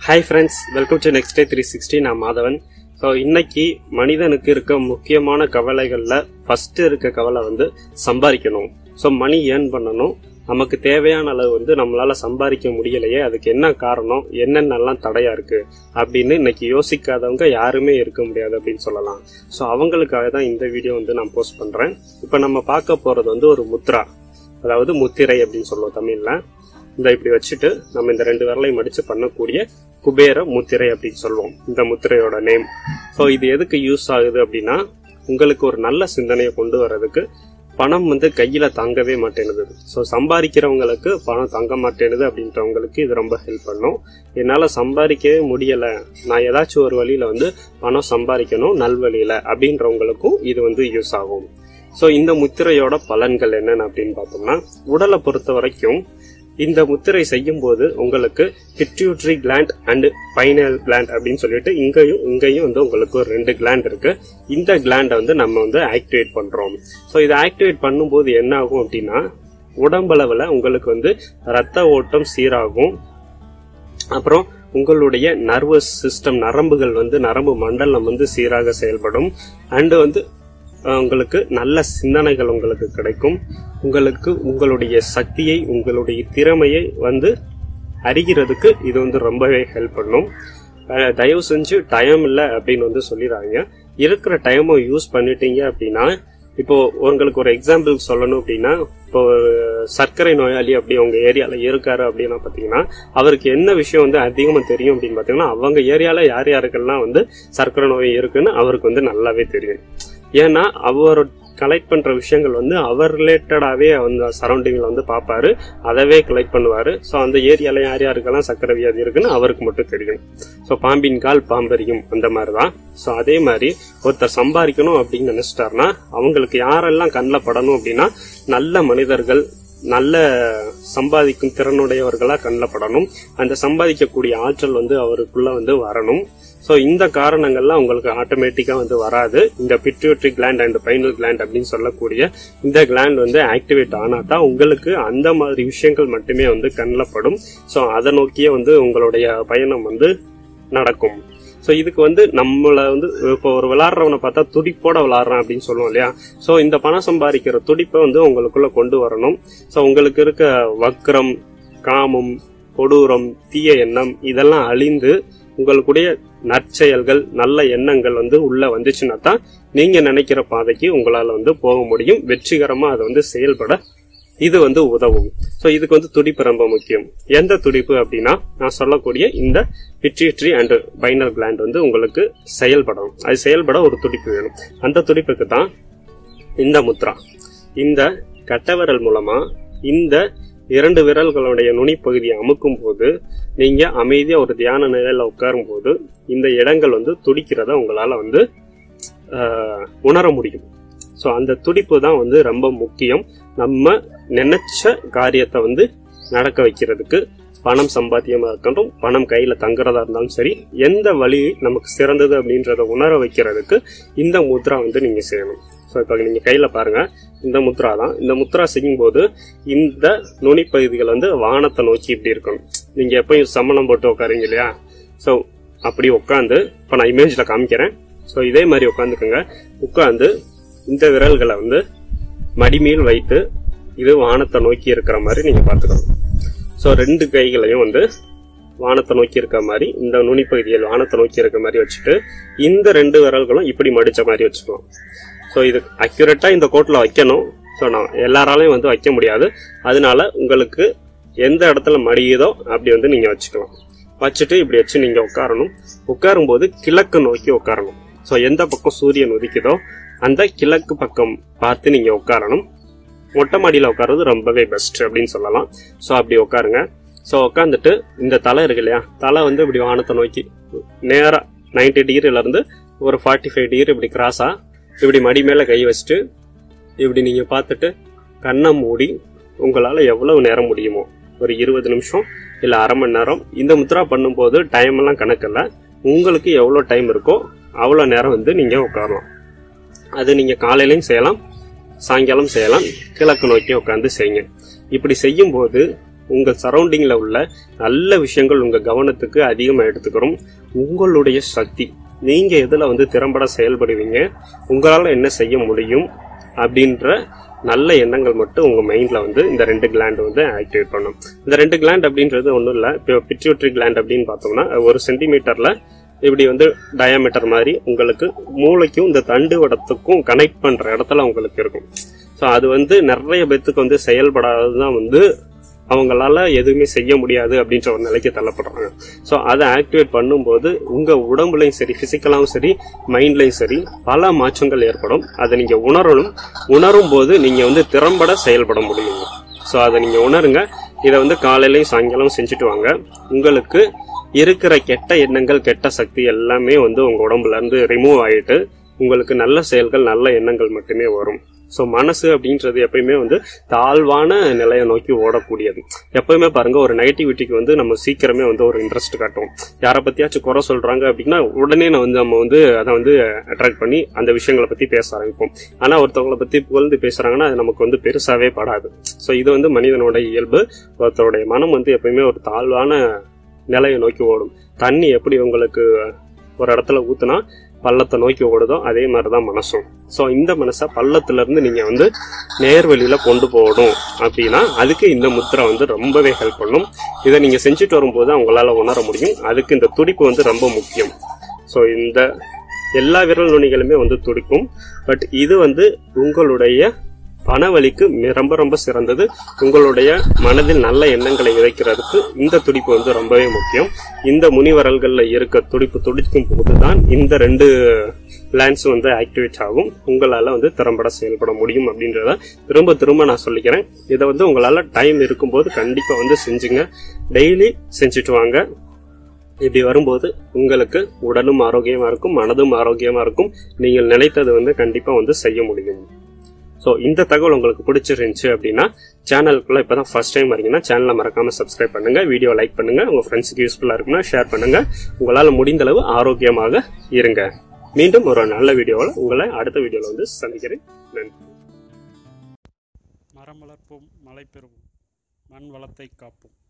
hi friends welcome to next day three sixty நான் Madhavan so இன்னைக்கு மனிதனுக்கு இருக்க முக்கியமான கவலைகளில் ஃபர்ஸ்ட் இருக்க கவலை வந்து சம்பாதிக்கணும் ஸோ மணி ஏர்ன் பண்ணணும் நமக்கு தேவையான அளவு வந்து நம்மளால சம்பாதிக்க முடியலையே அதுக்கு என்ன காரணம் என்னென்னலாம் தடையா இருக்கு அப்படின்னு இன்னைக்கு யோசிக்காதவங்க யாருமே இருக்க முடியாது அப்படின்னு சொல்லலாம் ஸோ அவங்களுக்காக தான் இந்த வீடியோ வந்து நான் போஸ்ட் பண்றேன் இப்போ நம்ம பார்க்க போறது வந்து ஒரு முத்ரா அதாவது முத்திரை அப்படின்னு சொல்லுவோம் தமிழ்ல இந்த இப்படி வச்சுட்டு நம்ம இந்த ரெண்டு விரலையும் மடிச்சு பண்ணக்கூடிய குபேர முத்திரை அப்படின்னு சொல்லுவோம் இந்த முத்திரையோட நேம் ஸோ இது எதுக்கு யூஸ் ஆகுது அப்படின்னா உங்களுக்கு ஒரு நல்ல சிந்தனையை கொண்டு வர்றதுக்கு பணம் வந்து கையில தாங்கவே மாட்டேனுது ஸோ சம்பாதிக்கிறவங்களுக்கு பணம் தங்க மாட்டேனுது அப்படின்றவங்களுக்கு இது ரொம்ப ஹெல்ப் பண்ணும் என்னால் சம்பாதிக்கவே முடியலை நான் ஏதாச்சும் ஒரு வழியில வந்து பணம் சம்பாதிக்கணும் நல்வழியில அப்படின்றவங்களுக்கும் இது வந்து யூஸ் ஆகும் ஸோ இந்த முத்திரையோட பலன்கள் என்னென்ன அப்படின்னு பார்த்தோம்னா உடலை பொறுத்த வரைக்கும் இந்த முத்திரை செய்யும் போது உங்களுக்கு pituitary gland and pineal gland அப்படின்னு சொல்லிட்டு இங்கேயும் இங்கேயும் வந்து உங்களுக்கு ஒரு ரெண்டு கிளாண்ட் இருக்கு இந்த கிளாண்டை வந்து நம்ம வந்து ஆக்டிவேட் பண்றோம் ஸோ இதை ஆக்டிவேட் பண்ணும்போது என்ன ஆகும் அப்படின்னா உடம்பளவில் உங்களுக்கு வந்து ரத்த ஓட்டம் சீராகும் அப்புறம் உங்களுடைய நர்வஸ் சிஸ்டம் நரம்புகள் வந்து நரம்பு மண்டலம் வந்து சீராக செயல்படும் அண்ட் வந்து அஹ், உங்களுக்கு நல்ல சிந்தனைகள் உங்களுக்கு கிடைக்கும் உங்களுக்கு உங்களுடைய சக்தியை உங்களுடைய திறமையை வந்து அறிகிறதுக்கு இது வந்து ரொம்பவே ஹெல்ப் பண்ணும் அஹ், தயவு செஞ்சு டைம் இல்லை அப்படின்னு வந்து சொல்லிடுறாங்க இருக்கிற டைமை யூஸ் பண்ணிட்டீங்க அப்படின்னா இப்போ உங்களுக்கு ஒரு எக்ஸாம்பிள் சொல்லணும் அப்படின்னா இப்போ ஒரு சர்க்கரை நோயாளி அப்படி உங்க ஏரியால இருக்காரு அப்படின்னா பாத்தீங்கன்னா அவருக்கு என்ன விஷயம் வந்து அதிகமா தெரியும் அப்படின்னு பாத்தீங்கன்னா அவங்க ஏரியால யார் யாருக்கெல்லாம் வந்து சர்க்கரை நோய் இருக்குன்னு அவருக்கு வந்து நல்லாவே தெரியும் ஏன்னா அவர் கலெக்ட் பண்ற விஷயங்கள் வந்து அவர் ரிலேட்டடாவே அந்த சரௌண்டிங்ல வந்து பார்ப்பாரு அதவே கலெக்ட் பண்ணுவாரு ஸோ அந்த ஏரியால யார் யாருக்கெல்லாம் சர்க்கரை வியாதி இருக்குன்னு அவருக்கு மட்டும் தெரியும் ஸோ பாம்பின் கால் பாம்பரியும் அந்த மாதிரி தான் ஸோ அதே மாதிரி ஒருத்தர் சம்பாதிக்கணும் அப்படின்னு நினைச்சிட்டாருன்னா அவங்களுக்கு யாரெல்லாம் கண்ணில் படணும் அப்படின்னா நல்ல மனிதர்கள் நல்ல சம்பாதிக்கும் திறனுடையவர்களா கண்ணில் படணும் அந்த சம்பாதிக்கக்கூடிய ஆற்றல் வந்து அவருக்குள்ள வந்து வரணும் ஸோ இந்த காரணங்கள்லாம் உங்களுக்கு ஆட்டோமேட்டிக்கா வந்து வராது இந்த pituitary gland and pineal gland அப்படின்னு சொல்லக்கூடிய இந்த கிளாண்ட் வந்து ஆக்டிவேட் ஆனா தான் உங்களுக்கு அந்த மாதிரி விஷயங்கள் மட்டுமே வந்து கண்ணில் படும் ஸோ அதை நோக்கியே வந்து உங்களுடைய பயணம் வந்து நடக்கும் ஸோ இதுக்கு வந்து நம்மள வந்து இப்போ ஒரு விளாடுறவனை பார்த்தா துடிப்போட விளாடுறான் அப்படின்னு சொல்லுவோம் இல்லையா ஸோ இந்த பணம் சம்பாதிக்கிற துடிப்பை வந்து உங்களுக்குள்ள கொண்டு வரணும் ஸோ உங்களுக்கு இருக்க வக்ரம் காமம் கொடூரம் தீய எண்ணம் இதெல்லாம் அழிந்து உங்களுடைய நற்செயல்கள் நல்ல எண்ணங்கள் வந்து உள்ள வந்துச்சுன்னா தான் நீங்க நினைக்கிற பாதைக்கு உங்களால வந்து போக முடியும் வெற்றிகரமா அதை வந்து செயல்பட இது வந்து உதவும் ஸோ இதுக்கு வந்து துடிப்பு ரொம்ப முக்கியம் எந்த துடிப்பு அப்படின்னா நான் சொல்லக்கூடிய இந்த பிட்யூட்ரி அண்ட் பைனல் கிளாண்ட் வந்து உங்களுக்கு செயல்படும் அது செயல்பட ஒரு துடிப்பு வேணும் அந்த துடிப்புக்கு தான் இந்த முத்ரா இந்த கட்டவிரல் மூலமா இந்த இரண்டு விரல்களுடைய நுனிப்பகுதியை அமுக்கும் போது நீங்க அமைதியா ஒரு தியான நிலையில உட்காரும் போது இந்த இடங்கள் வந்து துடிக்கிறத உங்களால வந்து ஆஹ், உணர முடியும் ஸோ அந்த துடிப்பு தான் வந்து ரொம்ப முக்கியம் நம்ம நினைச்ச காரியத்தை வந்து நடக்க வைக்கிறதுக்கு பணம் சம்பாத்தியமா இருக்கட்டும் பணம் கையில தங்குறதா இருந்தாலும் சரி எந்த வழி நமக்கு சிறந்தது அப்படின்றத உணர வைக்கிறதுக்கு இந்த முத்ரா வந்து நீங்க செய்யணும் ஸோ இப்போ நீங்க கையில பாருங்க இந்த முத்ரா தான் இந்த முத்ரா செய்யும் போது இந்த நுனிப்பகுதிகள் வந்து வானத்தை நோக்கி இப்படி இருக்கணும் நீங்க எப்பயும் சம்மணம் போட்டு உட்காருங்க இல்லையா ஸோ அப்படி உட்காந்து இப்போ நான் இமேஜ்ல காமிக்கிறேன் ஸோ இதே மாதிரி உட்காந்துக்கோங்க உட்காந்து இந்த விரல்களை வந்து மடிமேல் வைத்து இது வானத்தை நோக்கி இருக்கிற மாதிரி நீங்க பாத்துக்கணும் ஸோ ரெண்டு கைகளையும் வந்து வானத்தை நோக்கி இருக்க மாதிரி இந்த நுனிப்பகுதியில் வானத்தை நோக்கி இருக்க மாதிரி வச்சுட்டு இந்த ரெண்டு விரல்களும் இப்படி மடிச்ச மாதிரி வச்சுக்கலாம் ஸோ இது அக்யூரேட்டா இந்த கோட்டில் வைக்கணும் ஸோ நான் எல்லாராலையும் வந்து வைக்க முடியாது அதனால உங்களுக்கு எந்த இடத்துல மடியுதோ அப்படி வந்து நீங்க வச்சுக்கலாம் வச்சுட்டு இப்படி வச்சு நீங்க உட்காரணும் உட்காரும்போது கிழக்கு நோக்கி உட்காரணும் ஸோ எந்த பக்கம் சூரியன் உதிக்குதோ அந்த கிழக்கு பக்கம் பார்த்து நீங்க உட்காரணும் மொட்டை மாடியில் உட்கார்றது ரொம்பவே பெஸ்ட் அப்படின்னு சொல்லலாம் ஸோ அப்படி உட்காருங்க ஸோ உட்காந்துட்டு இந்த தலை இருக்கு இல்லையா தலை வந்து இப்படி வானத்தை நோக்கி நேராக நைன்டி டிகிரில இருந்து ஒரு ஃபார்ட்டி ஃபைவ் டிகிரி இப்படி கிராஸா இப்படி மடி மேல கை வச்சுட்டு இப்படி நீங்க பார்த்துட்டு கண்ணை மூடி உங்களால எவ்வளவு நேரம் முடியுமோ ஒரு இருபது நிமிஷம் இல்ல அரை மணி நேரம் இந்த முத்ரா பண்ணும்போது டைம் எல்லாம் கணக்கில்ல உங்களுக்கு எவ்வளோ டைம் இருக்கோ அவ்வளோ நேரம் வந்து நீங்க உட்காரலாம் அது நீங்க காலையிலையும் செய்யலாம் சாயங்காலம் செய்யலாம் கிழக்கு நோக்கி உட்காந்து செய்யுங்க இப்படி செய்யும் போது உங்கள் சரௌண்டிங்ல உள்ள நல்ல விஷயங்கள் உங்க கவனத்துக்கு அதிகமா எடுத்துக்கிறோம் உங்களுடைய சக்தி நீங்க எதுல வந்து திறம்பட செயல்படுவீங்க உங்களால என்ன செய்ய முடியும் அப்படின்ற நல்ல எண்ணங்கள் மட்டும் உங்க மைண்ட்ல வந்து இந்த ரெண்டு கிளாண்ட் வந்து ஆக்டிவேட் பண்ணும் இந்த ரெண்டு கிளாண்ட் அப்படின்றது ஒன்றும் இல்லை இப்போ பிட்யூட்ரி கிளாண்ட் அப்படின்னு பார்த்தோம்னா ஒரு சென்டிமீட்டர்ல இப்படி வந்து டயாமீட்டர் மாதிரி உங்களுக்கு மூளைக்கும் இந்த தண்டு வடத்துக்கும் கனெக்ட் பண்ற இடத்துல உங்களுக்கு இருக்கும் ஸோ அது வந்து நிறைய பேத்துக்கு வந்து செயல்படாததான் வந்து அவங்களால எதுவுமே செய்ய முடியாது அப்படின்ற ஒரு நிலைக்கு தள்ளப்படுறாங்க ஸோ அதை ஆக்டிவேட் பண்ணும்போது உங்க உடம்புலையும் சரி பிசிக்கலாவும் சரி மைண்ட்லையும் சரி பல மாற்றங்கள் ஏற்படும் அதை நீங்க உணரணும் உணரும் போது நீங்க வந்து திறம்பட செயல்பட முடியும் ஸோ அதை நீங்க உணருங்க இதை வந்து காலையிலையும் சாயங்காலம் செஞ்சுட்டு வாங்க உங்களுக்கு இருக்கிற கெட்ட எண்ணங்கள் கெட்ட சக்தி எல்லாமே வந்து உங்க உடம்புல இருந்து ரிமூவ் ஆயிட்டு உங்களுக்கு நல்ல செயல்கள் நல்ல எண்ணங்கள் மட்டுமே வரும் ஸோ மனசு அப்படின்றது எப்பயுமே வந்து தாழ்வான நிலையை நோக்கி ஓடக்கூடியது எப்பயுமே பாருங்க ஒரு நெகட்டிவிட்டிக்கு வந்து நம்ம சீக்கிரமே வந்து ஒரு இன்ட்ரெஸ்ட் காட்டுவோம் யாரை பத்தியாச்சும் குறை சொல்றாங்க அப்படின்னா உடனே நான் வந்து நம்ம வந்து அதை வந்து அட்ராக்ட் பண்ணி அந்த விஷயங்களை பத்தி பேச ஆரம்பிப்போம் ஆனா ஒருத்தவங்களை பத்தி புகழ்ந்து பேசுறாங்கன்னா அது நமக்கு வந்து பெருசாவே படாது ஸோ இது வந்து மனிதனோட இயல்பு ஒருத்தருடைய மனம் வந்து எப்பயுமே ஒரு தாழ்வான நிலையை நோக்கி ஓடும் தண்ணி எப்படி உங்களுக்கு ஒரு இடத்துல ஊத்துனா பள்ளத்தை நோக்கி ஓடுதோ அதே மாதிரிதான் மனசும் ஸோ இந்த மனசை பள்ளத்துல இருந்து நீங்க வந்து நேர்வழியில கொண்டு போகணும் அப்படின்னா அதுக்கு இந்த முத்திரை வந்து ரொம்பவே ஹெல்ப் பண்ணும் இதை நீங்க செஞ்சுட்டு வரும்போது உங்களால உணர முடியும் அதுக்கு இந்த துடிப்பு வந்து ரொம்ப முக்கியம் ஸோ இந்த எல்லா விரல் நுனிகளுமே வந்து துடிக்கும் பட் இது வந்து உங்களுடைய பணவழிக்கு மி- ரொம்ப ரொம்ப சிறந்தது உங்களுடைய மனதில் நல்ல எண்ணங்களை விதைக்கிறதுக்கு இந்த துடிப்பு வந்து ரொம்பவே முக்கியம் இந்த முனிவரல்கள்ல இருக்க துடிப்பு துடிக்கும் போதுதான் இந்த ரெண்டு பிளான்ஸ் வந்து ஆக்டிவேட் ஆகும் உங்களால வந்து திறம்பட செயல்பட முடியும் அப்படின்றத திரும்ப திரும்ப நான் சொல்லிக்கிறேன் இதை வந்து உங்களால டைம் இருக்கும்போது கண்டிப்பா வந்து செஞ்சுங்க டெய்லி செஞ்சுட்டு வாங்க இப்படி வரும்போது உங்களுக்கு உடலும் ஆரோக்கியமா இருக்கும் மனதும் ஆரோக்கியமா இருக்கும் நீங்கள் நினைத்தது வந்து கண்டிப்பா வந்து செய்ய முடியும் ஸோ இந்த தகவல் உங்களுக்கு பிடிச்சிருந்துச்சு அப்படின்னா சேனலுக்குள்ள இப்பதான் ஃபர்ஸ்ட் டைம் வரீங்கன்னா சேனலை மறக்காம சப்ஸ்கிரைப் பண்ணுங்க வீடியோ லைக் பண்ணுங்க உங்க ஃப்ரெண்ட்ஸுக்கு யூஸ்ஃபுல்லா இருக்குன்னா ஷேர் பண்ணுங்க உங்களால முடிந்த அளவு ஆரோக்கியமாக இருங்க மீண்டும் ஒரு நல்ல வீடியோவில் உங்களை அடுத்த வீடியோவில் வந்து சந்திக்கிறேன் நன்றி மரம் வளர்ப்போம் மழை பெறுவோம் மண் வளத்தை காப்போம்